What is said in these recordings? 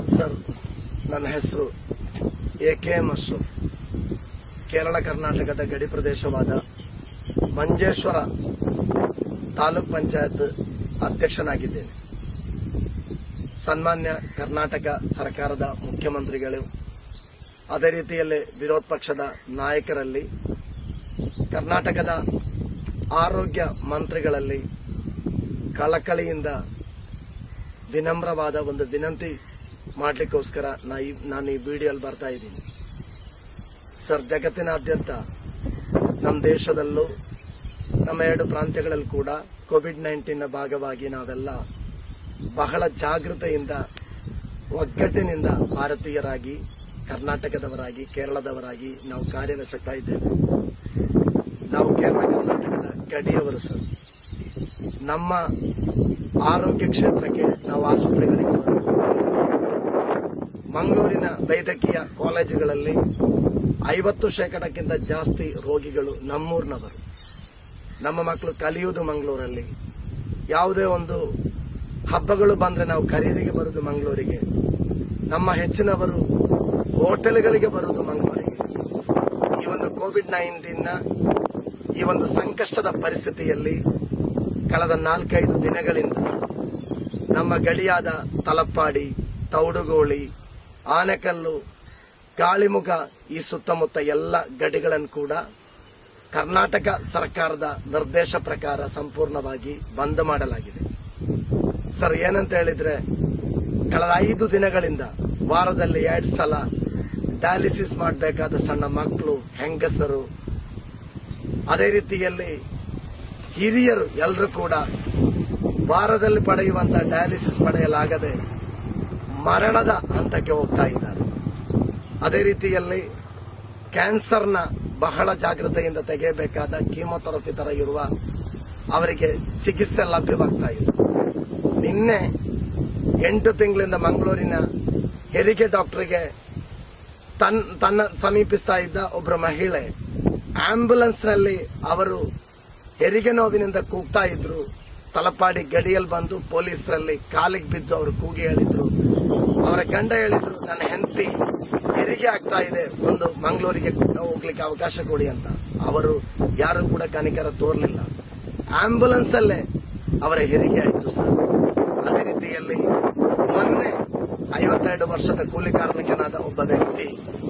sir ನನ್ನ ಹೆಸರು A K M Ashraf Kerala ಕರ್ನಾಟಕದ ಗಡಿ ಪ್ರದೇಶವಾದ ಮಂಜೇಶ್ವರ ತಾಲೂಕ್ ಪಂಚಾಯತ್ ಅಧ್ಯಕ್ಷನಾಗಿದ್ದೇನೆ ಸನ್ಮಾನ್ಯ ಕರ್ನಾಟಕ ಸರ್ಕಾರದ ಮುಖ್ಯಮಂತ್ರಿಗಳು ಅದೇ ರೀತಿಯಲ್ಲಿ ವಿರೋಧ ಪಕ್ಷದ ನಾಯಕರಲ್ಲಿ ಕರ್ನಾಟಕದ ಆರೋಗ್ಯ ಮಂತ್ರಿಗಳಲ್ಲಿ ಕಳಕಳಿಯಿಂದ ವಿನಮ್ರವಾದ ಒಂದು ವಿನಂತಿ ಮಾಡ್ಲಿಕ್ಕೋಸ್ಕರ ನಾ ಈ- ನಾನು ಈ ವಿಡಿಯೋಲ್ಲಿ ಬರ್ತಾ ಇದ್ದೀನಿ ಸರ್ ಜಗತ್ತಿನಾದ್ಯಂತ ನಮ್ಮ ದೇಶದಲ್ಲೂ ನಮ್ಮ ಎರಡು ಪ್ರಾಂತ್ಯಗಳಲ್ಲಿ ಕೂಡ ಕೋವಿಡ್ ನೈನ್ಟೀನ್ ಭಾಗವಾಗಿ ನಾವೆಲ್ಲ ಬಹಳ ಜಾಗೃತೆಯಿಂದ ಒಗ್ಗಟ್ಟಿನಿಂದ ಭಾರತೀಯರಾಗಿ ಕರ್ನಾಟಕದವರಾಗಿ ಕೇರಳದವರಾಗಿ ನಾವು ಕಾರ್ಯವೆಸಗ್ತಾ ಇದ್ದೇವೆ ನಾವು ಕೇರಳ ಕರ್ನಾಟಕದ ಗಡಿಯವರು ಸರ್ ನಮ್ಮ ಆರೋಗ್ಯ ಕ್ಷೇತ್ರಕ್ಕೆ ನಾವು ಆಸ್ಪತ್ರೆಗಳಿಗೆ ಬರಬೇಕು ಮಂಗಳೂರಿನ ವೈದ್ಯಕೀಯ ಕಾಲೇಜುಗಳಲ್ಲಿ ಐವತ್ತು ಶೇಕಡಕ್ಕಿಂತ ಜಾಸ್ತಿ ರೋಗಿಗಳು ನಮ್ಮೂರಿನವರು ನಮ್ಮ ಮಕ್ಕಳು ಕಲಿಯುವುದು ಮಂಗಳೂರಲ್ಲಿ ಯಾವುದೇ ಒಂದು ಹಬ್ಬಗಳು ಬಂದ್ರೆ ನಾವು ಖರೀದಿಗೆ ಬರುವುದು ಮಂಗಳೂರಿಗೆ ನಮ್ಮ ಹೆಚ್ಚಿನವರು ಹೋಟೆಲ್ಗಳಿಗೆ ಬರುವುದು ಮಂಗಳೂರಿಗೆ ಈ ಒಂದು ಕೋವಿಡ್ ನೈನ್ಟೀನ್ ಈ ಒಂದು ಸಂಕಷ್ಟದ ಪರಿಸ್ಥಿತಿಯಲ್ಲಿ ಕಳೆದ ನಾಲ್ಕೈದು ದಿನಗಳಿಂದ ನಮ್ಮ ಗಡಿಯಾದ ತಲಪ್ಪಾಡಿ ತೌಡುಗೋಳಿ ಆನೆಕಲ್ಲು ಗಾಳಿಮುಖ ಈ ಸುತ್ತಮುತ್ತ ಎಲ್ಲ ಗಡಿಗಳನ್ನು ಕೂಡ ಕರ್ನಾಟಕ ಸರ್ಕಾರದ ನಿರ್ದೇಶ ಪ್ರಕಾರ ಸಂಪೂರ್ಣವಾಗಿ ಬಂದ್ ಮಾಡಲಾಗಿದೆ ಸರ್ ಏನಂತ ಹೇಳಿದ್ರೆ ಕಳೆದ ಐದು ದಿನಗಳಿಂದ ವಾರದಲ್ಲಿ ಎರಡ್ ಸಲ ಡಯಾಲಿಸಿಸ್ ಮಾಡಬೇಕಾದ ಸಣ್ಣ ಮಕ್ಕಳು ಹೆಂಗಸರು ಅದೇ ರೀತಿಯಲ್ಲಿ ಹಿರಿಯರು ಎಲ್ಲರೂ ಕೂಡ ವಾರದಲ್ಲಿ ಪಡೆಯುವಂತ ಡಯಾಲಿಸಿಸ್ ಪಡೆಯಲಾಗದೆ ಮರಣದ ಹಂತಕ್ಕೆ ಹೋಗ್ತಾ ಇದ್ದಾರೆ ಅದೇ ರೀತಿಯಲ್ಲಿ ಕ್ಯಾನ್ಸರ್ನ ಬಹಳ ಜಾಗೃತೆಯಿಂದ ತೆಗೆಯಬೇಕಾದ ಕೀಮೋಥೆರಪಿ ತರ ಇರುವ ಅವರಿಗೆ ಚಿಕಿತ್ಸೆ ಲಭ್ಯವಾಗ್ತಾ ಇಲ್ಲ ನಿನ್ನೆ ಎಂಟು ತಿಂಗಳಿಂದ ಮಂಗಳೂರಿನ ಹೆರಿಗೆ ಡಾಕ್ಟರ್ಗೆ ತನ್ ತನ್ನ ಸಮೀಪಿಸ್ತಾ ಇದ್ದ ಒಬ್ಬರ ಮಹಿಳೆ ಆಂಬ್ಯುಲೆನ್ಸ್ ನಲ್ಲಿ ಅವರು ಹೆರಿಗೆ ನೋವಿನಿಂದ ಕೂಗ್ತಾ ಇದ್ರು ತಲಪಾಡಿ ಗಡಿಯಲ್ಲಿ ಬಂದು ಪೊಲೀಸರಲ್ಲಿ ಕಾಲಿಗೆ ಬಿದ್ದು ಅವರು ಕೂಗಿ ಹೇಳಿದ್ರು ಅವರ ಗಂಡ ಹೇಳಿದ್ರು ನನ್ನ ಹೆಂಡತಿ ಹೆರಿಗೆ ಆಗ್ತಾ ಇದೆ ಒಂದು ಮಂಗಳೂರಿಗೆ ಹೋಗ್ಲಿಕ್ಕೆ ಅವಕಾಶ ಕೊಡಿ ಅಂತ ಅವರು ಯಾರು ಕೂಡ ಕನಿಕರ ತೋರ್ಲಿಲ್ಲ ಆಂಬ್ಯುಲೆನ್ಸ್ ಅಲ್ಲೇ ಅವರ ಹೆರಿಗೆ ಆಯ್ತು ಸರ್ ಅದೇ ರೀತಿಯಲ್ಲಿ ಮೊನ್ನೆ ಐವತ್ತೆರಡು ವರ್ಷದ ಕೂಲಿ ಕಾರ್ಮಿಕನಾದ ಒಬ್ಬ ವ್ಯಕ್ತಿ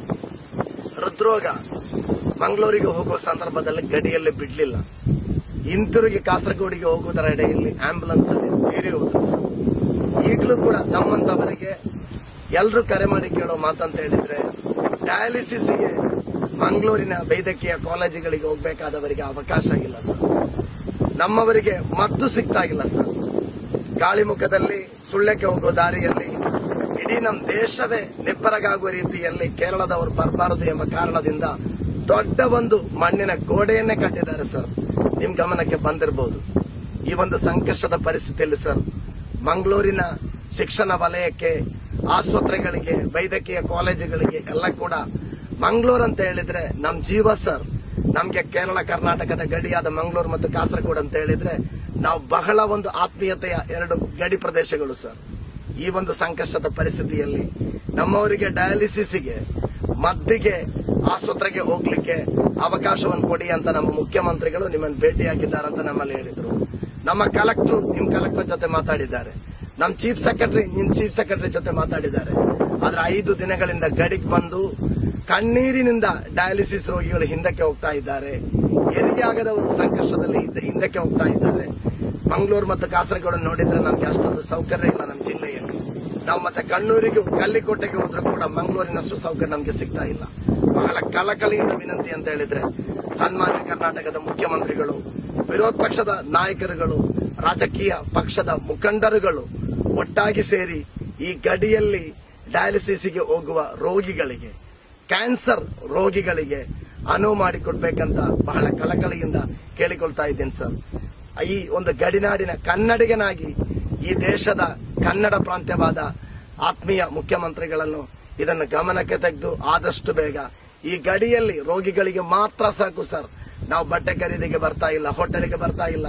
ಹೃದ್ರೋಗ ಮಂಗಳೂರಿಗೆ ಹೋಗುವ ಸಂದರ್ಭದಲ್ಲಿ ಗಡಿಯಲ್ಲಿ ಬಿಡ್ಲಿಲ್ಲ ಹಿಂತಿರುಗಿ ಕಾಸರಗೋಡಿಗೆ ಹೋಗುವುದರ ಎಡೆಯಲ್ಲಿ ಆಂಬ್ಯುಲೆನ್ಸ್ ಅಲ್ಲಿ ಬೇರೆ ಹೋದ್ರು ಸರ್ ಈಗಲೂ ಕೂಡ ನಮ್ಮಂತವರಿಗೆ ಎಲ್ಲರೂ ಕರೆ ಮಾಡಿ ಕೇಳೋ ಮಾತಂತ ಹೇಳಿದ್ರೆ ಡಯಾಲಿಸಿಸ್ಗೆ ಮಂಗಳೂರಿನ ವೈದ್ಯಕೀಯ ಕಾಲೇಜುಗಳಿಗೆ ಹೋಗ್ಬೇಕಾದವರಿಗೆ ಅವಕಾಶ ಇಲ್ಲ ಸರ್ ನಮ್ಮವರಿಗೆ ಮದ್ದು ಸಿಗ್ತಾ ಇಲ್ಲ ಸರ್ ಗಾಳಿಮುಖದಲ್ಲಿ ಸುಳ್ಯಕ್ಕೆ ಹೋಗೋ ದಾರಿಯಲ್ಲಿ ಇಡೀ ನಮ್ಮ ದೇಶವೇ ನಿಬ್ಬರಗಾಗುವ ರೀತಿಯಲ್ಲಿ ಕೇರಳದವರು ಬರಬಾರದು ಎಂಬ ಕಾರಣದಿಂದ ದೊಡ್ಡ ಒಂದು ಮಣ್ಣಿನ ಗೋಡೆಯನ್ನೇ ಕಟ್ಟಿದ್ದಾರೆ ಸರ್ ನಿಮ್ ಗಮನಕ್ಕೆ ಬಂದಿರಬಹುದು ಈ ಒಂದು ಸಂಕಷ್ಟದ ಪರಿಸ್ಥಿತಿಯಲ್ಲಿ ಸರ್ ಮಂಗಳೂರಿನ ಶಿಕ್ಷಣ ವಲಯಕ್ಕೆ ಆಸ್ಪತ್ರೆಗಳಿಗೆ ವೈದ್ಯಕೀಯ ಕಾಲೇಜುಗಳಿಗೆ ಎಲ್ಲ ಕೂಡ ಮಂಗಳೂರು ಅಂತ ಹೇಳಿದ್ರೆ ನಮ್ ಜೀವ ಸರ್ ನಮ್ಗೆ ಕೇರಳ ಕರ್ನಾಟಕದ ಗಡಿಯಾದ ಮಂಗಳೂರು ಮತ್ತು ಕಾಸರಗೋಡು ಅಂತ ಹೇಳಿದ್ರೆ ನಾವು ಬಹಳ ಒಂದು ಆತ್ಮೀಯತೆಯ ಎರಡು ಗಡಿ ಪ್ರದೇಶಗಳು ಸರ್ ಈ ಒಂದು ಸಂಕಷ್ಟದ ಪರಿಸ್ಥಿತಿಯಲ್ಲಿ ನಮ್ಮವರಿಗೆ ಡಯಾಲಿಸಿಸ್ಗೆ ಮದ್ದಿಗೆ ಆಸ್ಪತ್ರೆಗೆ ಹೋಗ್ಲಿಕ್ಕೆ ಅವಕಾಶವನ್ನು ಕೊಡಿ ಅಂತ ನಮ್ಮ ಮುಖ್ಯಮಂತ್ರಿಗಳು ನಿಮ್ಮನ್ನು ಭೇಟಿಯಾಗಿದ್ದಾರಂತ ನಮ್ಮಲ್ಲಿ ಹೇಳಿದ್ರು ನಮ್ಮ ಕಲೆಕ್ಟರ್ ನಿಮ್ ಕಲೆಕ್ಟರ್ ಜೊತೆ ಮಾತಾಡಿದ್ದಾರೆ ನಮ್ಮ ಚೀಫ್ ಸೆಕ್ರೆಟರಿ ನಿಮ್ ಚೀಫ್ ಸೆಕ್ರೆಟರಿ ಜೊತೆ ಮಾತಾಡಿದ್ದಾರೆ ಆದ್ರೆ ಐದು ದಿನಗಳಿಂದ ಗಡಿಗೆ ಬಂದು ಕಣ್ಣೀರಿನಿಂದ ಡಯಾಲಿಸಿಸ್ ರೋಗಿಗಳು ಹಿಂದಕ್ಕೆ ಹೋಗ್ತಾ ಇದ್ದಾರೆ ಹೆರಿಗೆ ಆಗದವರು ಸಂಕಷ್ಟದಲ್ಲಿ ಹಿಂದೆ- ಹಿಂದಕ್ಕೆ ಹೋಗ್ತಾ ಇದ್ದಾರೆ ಮಂಗಳೂರು ಮತ್ತು ಕಾಸರಗೋಡು ನೋಡಿದ್ರೆ ನಮ್ಗೆ ಅಷ್ಟೊಂದು ಸೌಕರ್ಯ ಇಲ್ಲ ನಮ್ಮ ಜಿಲ್ಲೆಯಲ್ಲಿ ನಾವು ಮತ್ತೆ ಕಣ್ಣೂರಿಗೆ ಕಲ್ಲಿಕೋಟೆಗೆ ಹೋದ್ರೂ ಕೂಡ ಮಂಗಳೂರಿನಷ್ಟು ಸೌಕರ್ಯ ನಮ್ಗೆ ಸಿಗ್ತಾ ಇಲ್ಲ ಬಹಳ ಕಳಕಳಿಯಿಂದ ವಿನಂತಿ ಅಂತ ಹೇಳಿದ್ರೆ ಸನ್ಮಾನ್ಯ ಕರ್ನಾಟಕದ ಮುಖ್ಯಮಂತ್ರಿಗಳು ವಿರೋಧ ಪಕ್ಷದ ನಾಯಕರುಗಳು ರಾಜಕೀಯ ಪಕ್ಷದ ಮುಖಂಡರುಗಳು ಒಟ್ಟಾಗಿ ಸೇರಿ ಈ ಗಡಿಯಲ್ಲಿ ಡಯಾಲಿಸಿಸ್ಗೆ ಹೋಗುವ ರೋಗಿಗಳಿಗೆ ಕ್ಯಾನ್ಸರ್ ರೋಗಿಗಳಿಗೆ ಅನುವು ಮಾಡಿಕೊಡ್ಬೇಕಂತ ಬಹಳ ಕಳಕಳಿಯಿಂದ ಕೇಳಿಕೊಳ್ತಾ ಇದ್ದೇನೆ ಸರ್ ಈ ಒಂದು ಗಡಿನಾಡಿನ ಕನ್ನಡಿಗನಾಗಿ ಈ ದೇಶದ ಕನ್ನಡ ಪ್ರಾಂತ್ಯವಾದ ಆತ್ಮೀಯ ಮುಖ್ಯಮಂತ್ರಿಗಳನ್ನು ಇದನ್ನು ಗಮನಕ್ಕೆ ತೆಗೆದು ಆದಷ್ಟು ಬೇಗ ಈ ಗಡಿಯಲ್ಲಿ ರೋಗಿಗಳಿಗೆ ಮಾತ್ರ ಸಾಕು ಸರ್ ನಾವು ಬಟ್ಟೆ ಖರೀದಿಗೆ ಬರ್ತಾ ಇಲ್ಲ ಹೋಟೆಲ್ಗೆ ಬರ್ತಾ ಇಲ್ಲ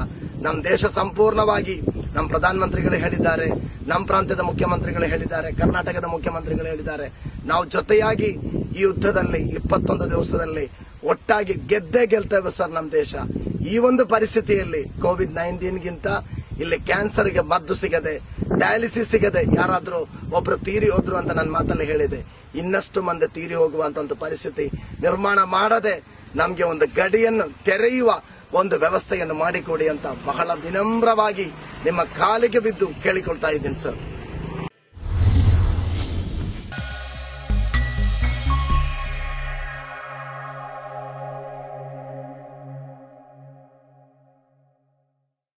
ನಮ್ಮ ದೇಶ ಸಂಪೂರ್ಣವಾಗಿ ನಮ್ಮ ಪ್ರಧಾನಮಂತ್ರಿಗಳು ಹೇಳಿದ್ದಾರೆ ನಮ್ಮ ಪ್ರಾಂತ್ಯದ ಮುಖ್ಯಮಂತ್ರಿಗಳು ಹೇಳಿದ್ದಾರೆ ಕರ್ನಾಟಕದ ಮುಖ್ಯಮಂತ್ರಿಗಳು ಹೇಳಿದ್ದಾರೆ ನಾವು ಜೊತೆಯಾಗಿ ಈ ಯುದ್ಧದಲ್ಲಿ ಇಪ್ಪತ್ತೊಂದು ದಿವಸದಲ್ಲಿ ಒಟ್ಟಾಗಿ ಗೆದ್ದೇ ಗೆಲ್ತೇವೆ ಸರ್ ನಮ್ಮ ದೇಶ ಈ ಒಂದು ಪರಿಸ್ಥಿತಿಯಲ್ಲಿ ಕೋವಿಡ್ ನೈನ್ಟೀನ್ಗಿಂತ ಇಲ್ಲಿ ಕ್ಯಾನ್ಸರ್ಗೆ ಮದ್ದು ಸಿಗದೆ ಡಯಾಲಿಸಿಸ್ ಸಿಗದೆ ಯಾರಾದ್ರೂ ಒಬ್ರು ತೀರಿ ಹೋದ್ರು ಅಂತ ನನ್ನ ಮಾತಲ್ಲಿ ಹೇಳಿದೆ ಇನ್ನಷ್ಟು ಮಂದಿ ತೀರಿ ಹೋಗುವಂತ ಒಂದು ಪರಿಸ್ಥಿತಿ ನಿರ್ಮಾಣ ಮಾಡದೆ ನಮ್ಗೆ ಒಂದು ಗಡಿಯನ್ನು ತೆರೆಯುವ ಒಂದು ವ್ಯವಸ್ಥೆಯನ್ನು ಮಾಡಿಕೊಡಿ ಅಂತ ಬಹಳ ವಿನಮ್ರವಾಗಿ ನಿಮ್ಮ ಕಾಲಿಗೆ ಬಿದ್ದು ಕೇಳಿಕೊಳ್ತಾ ಇದ್ದೀನಿ ಸರ್